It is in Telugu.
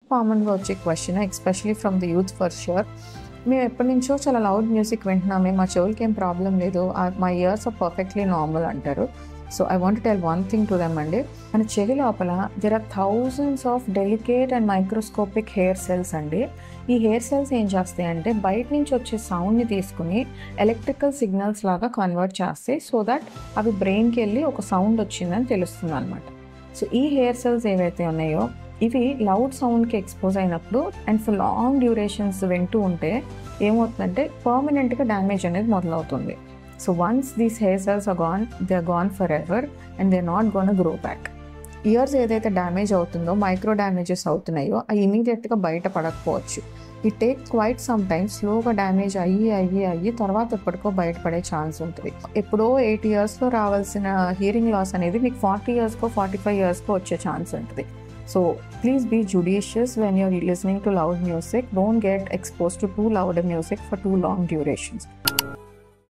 కామన్గా వచ్చే question especially from the youth for sure మేము ఎప్పటి నుంచో చాలా లౌడ్ మ్యూజిక్ వింటున్నామే మా చెవులకి ఏం ప్రాబ్లం లేదు మా ఇయర్స్ ఆర్ పర్ఫెక్ట్లీ నార్మల్ అంటారు so I want tell one thing to them అండి మన చెవి లోపల there are thousands of delicate and microscopic hair cells అండి ఈ హెయిర్ సెల్స్ ఏం చేస్తాయి అంటే బయట నుంచి వచ్చే సౌండ్ని తీసుకుని ఎలక్ట్రికల్ సిగ్నల్స్ లాగా కన్వర్ట్ చేస్తాయి సో దట్ అవి బ్రెయిన్కి వెళ్ళి ఒక సౌండ్ వచ్చిందని తెలుస్తుంది అనమాట సో ఈ హెయిర్ సెల్స్ ఏవైతే ఉన్నాయో ఇవి లౌడ్ సౌండ్కి ఎక్స్పోజ్ అయినప్పుడు అండ్ ఫర్ లాంగ్ డ్యూరేషన్స్ వింటూ ఉంటే ఏమవుతుందంటే పర్మనెంట్గా డ్యామేజ్ అనేది మొదలవుతుంది so once these hair cells are gone they are gone for ever and they not gonna grow back ears ఏదైతే డ్యామేజ్ అవుతుందో మైక్రో డ్యామేజెస్ అవుతున్నాయో అవి ఇమీడియట్గా బయట పడకపోవచ్చు it take quite some time స్లోగా డ్యామేజ్ అయ్యి అయ్యి అయ్యి తర్వాత ఎప్పటికో బయటపడే ఛాన్స్ ఉంటుంది ఎప్పుడో ఎయిట్ ఇయర్స్లో రావాల్సిన హియరింగ్ లాస్ అనేది మీకు ఫార్టీ ఇయర్స్కో ఫార్టీ ఫైవ్ ఇయర్స్కో వచ్చే ఛాన్స్ ఉంటుంది so please be judicious when you're listening to loud music don't get expose to too loud music for too long durations